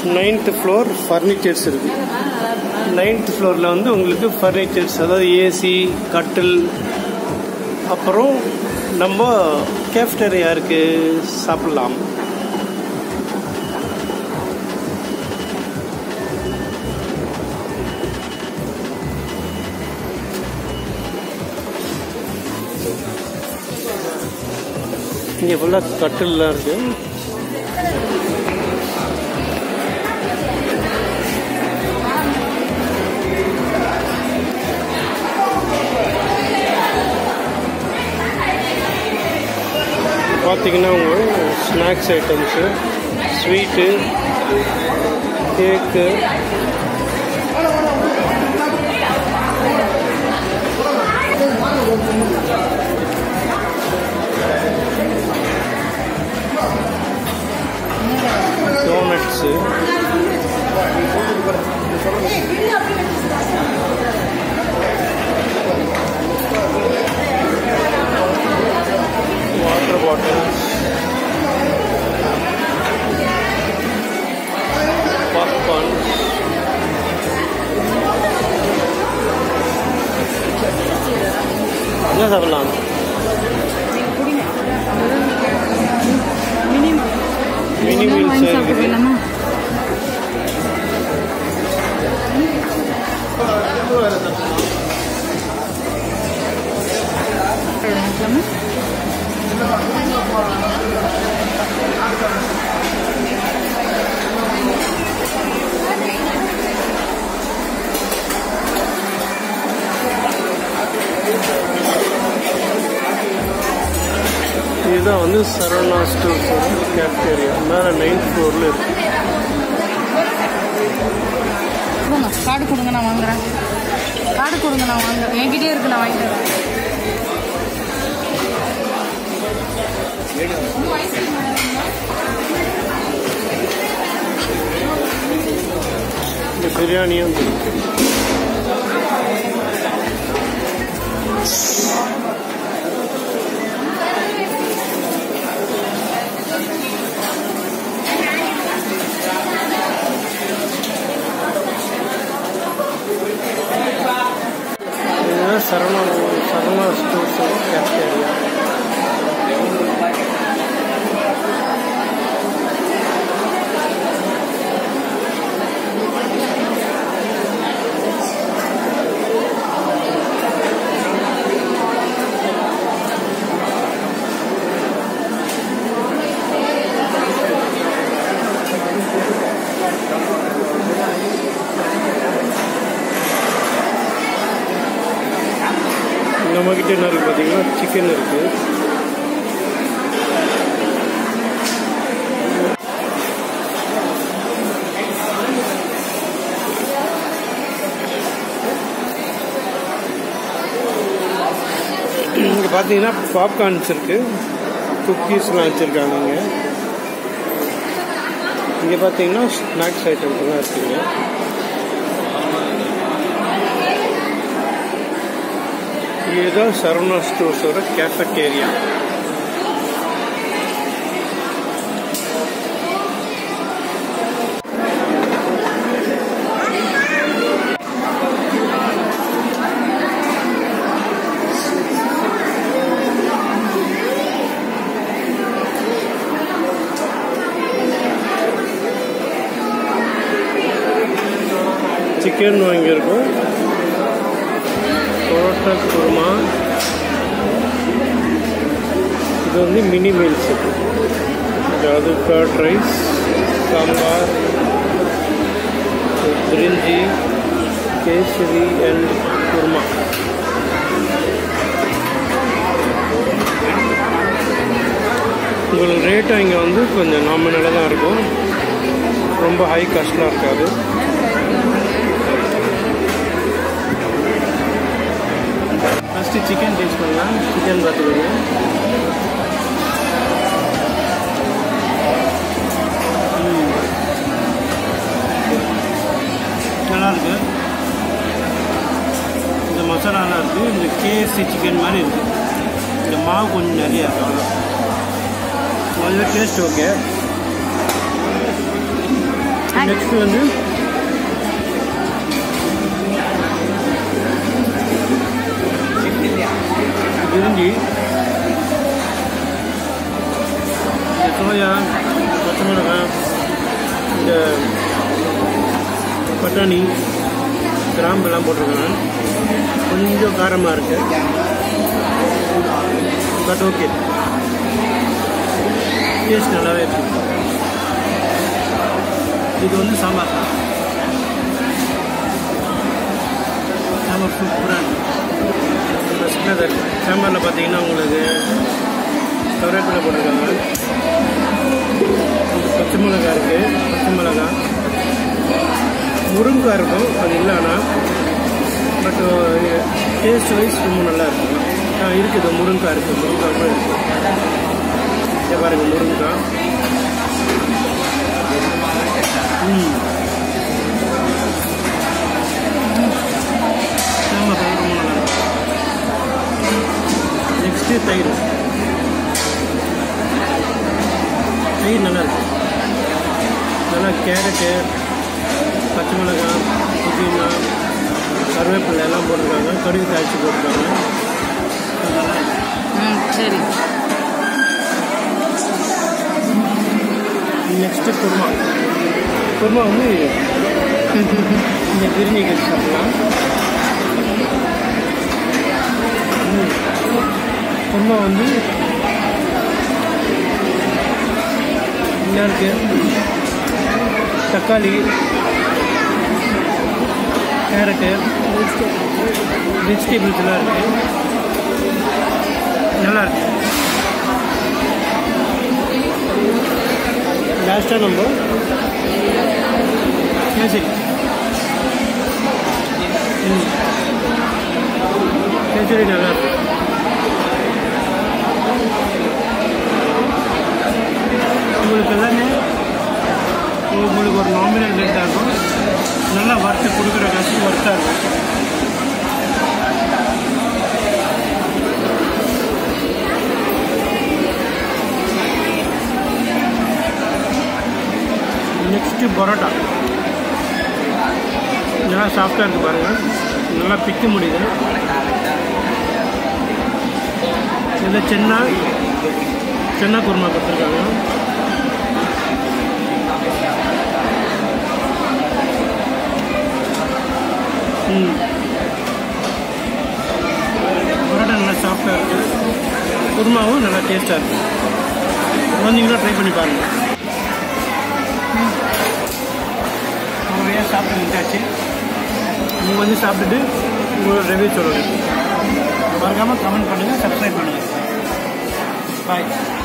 Ninth floor furnitures இருக்கு ninth ஃப்ளோரில் வந்து உங்களுக்கு ஃபர்னிச்சர்ஸ் அதாவது ஏசி கட்டில் அப்புறம் நம்ம கேஃப்டேரியா இருக்கு சாப்பிடலாம் இங்கே ஃபுல்லாக கட்டில்லாம் இருக்கு பார்த்தீங்கன்னா உங்க snacks items sweet cake donuts water bottles popcorn என்ன சாப்பிடலாம் மினி மீல்ஸ் இருக்குது இதுதான் வந்து சரவணா ஸ்டோர்ஸ் கேஃப்டேரியா மேலே நைன்த் ஃப்ளோரில் இருக்கு கொடுங்க கார்டு கொடுங்க நான் வாங்குறேன் கார்டு கொடுங்க நான் வாங்குறேன் என்கிட்டயே இருக்கு நான் வாங்கிட்டு வரேன் இந்த பிரியாணியும் இருக்கு இதுதான் சரவணா சரவணா ஸ்டோர்ஸ் கேஃப்டேரியா நம்மக்கிட்ட என்ன இருக்குது பார்த்தீங்கன்னா சிக்கன் இருக்குது இங்கே பார்த்தீங்கன்னா பாப்கார்ன்ஸ் இருக்குது குக்கீஸ்லாம் வச்சுருக்காங்க இங்கே இங்கே பார்த்தீங்கன்னா ஸ்நாக்ஸ் ஐட்டம்ஸ்லாம் இருக்குங்க இதுதான் சரவணா ஸ்டோர்ஸோட கேஃபட்டேரியா சிக்கன் வாங்கியிருக்கோம் பரோட்டா குருமா இது வந்து மினி மீல்ஸ் அது curd rice sambar brinji kesari and kurma உங்களுக்கு ரேட்டும் இங்கே வந்து கொஞ்சம் நாமினலாக தான் இருக்கும் ரொம்ப ஹை காஸ்ட்லாம் இருக்காது ஃபஸ்ட்டு சிக்கன் டேஸ்ட் பண்ணலாம் சிக்கன் பார்த்துக்கோங்க ம். நல்லா இருக்கு இந்த மசாலாலாம் இருக்குது இந்த கேஎஃப்சி சிக்கன் மாதிரி இருக்குது இந்த மாவு கொஞ்சம் நிறைய இருக்கு அவ்வளோ முதல்ல டேஸ்ட் ஓகே நெக்ஸ்ட் வந்து பிரிஞ்சி இந்த சோயா பச்சை மிளகாய் இந்த பட்டாணி கிராம்பெல்லாம் போட்டிருக்காங்க கொஞ்சம் காரமாக இருக்கு பட் ஓகே டேஸ்ட் நல்லாவே இருக்கு இது வந்து சாம்பார் சாம்பார் சூப்பராக இருக்கு ஃபஸ்ட்டில் அது சாம்பாரில் பார்த்தீங்கன்னா உங்களுக்கு கருவேப்பிலை போட்டிருக்காங்க பச்சை மிளகா இருக்குது பச்சை மிளகா முருங்கைக்காய் இருக்கும் அது இல்லை ஆனால் பட் டேஸ்ட் வைஸ் ரொம்ப நல்லா இருக்கும் ஆ இருக்குது முருங்கைக்காய் இருக்குது முருங்கைக்காய் கூட இருக்குது இதை பாருங்கள் முருங்கைக்காய் ம் சாம்பார் ரொம்ப நல்லா இருக்கும் நெக்ஸ்ட்டு தயிர் தயிர் நல்லா இருக்கு நல்லா கேரட்டு பச்சை மிளகாய் புதினா கருவேப்பிலை எல்லாம் போட்டிருக்காங்க கடுகு தாளிச்சு போட்டிருக்காங்க நல்லா இருக்கு. ம் சரி நெக்ஸ்ட்டு குருமா குருமா வந்து இந்த பிரிஞ்சிக்கு சாப்பிடலாம் ம். குருமா வந்து என்ன இருக்கு தக்காளி கேரட்டு வெஜிடபிள்ஸ் எல்லாம் இருக்கு நல்லா இருக்கு லாஸ்ட்டாக நம்ம கேசரி ம். கேசரி நல்லா இருக்கு உங்களுக்கு எல்லாமே உங்களுக்கு ஒரு நாமினல் ரேட்டாக இருக்கும் நல்லா வறுத்து கொடுக்குற காசு ஒர்த்தாக இருக்கும் நெக்ஸ்ட்டு பரோட்டா நல்லா சாஃப்டாக இருக்குது பாருங்கள் நல்லா பிக்க முடியுது இதில் சென்னா சென்னா குருமா கொடுத்துருக்காங்க ம் பரோட்டா நல்லா சாஃப்டாக இருக்குது குருமாவும் நல்லா டேஸ்ட்டாக இருக்குது வந்தீங்கன்னா ட்ரை பண்ணி பாருங்கள் நிறையா சாப்பிட்டு முடிச்சாச்சு நீங்கள் வந்து சாப்பிட்டுட்டு உங்களோட ரிவ்யூ சொல்லுங்கள் மறக்காமல் கமெண்ட் பண்ணுங்கள் சப்ஸ்கிரைப் பண்ணுங்கள் பாய்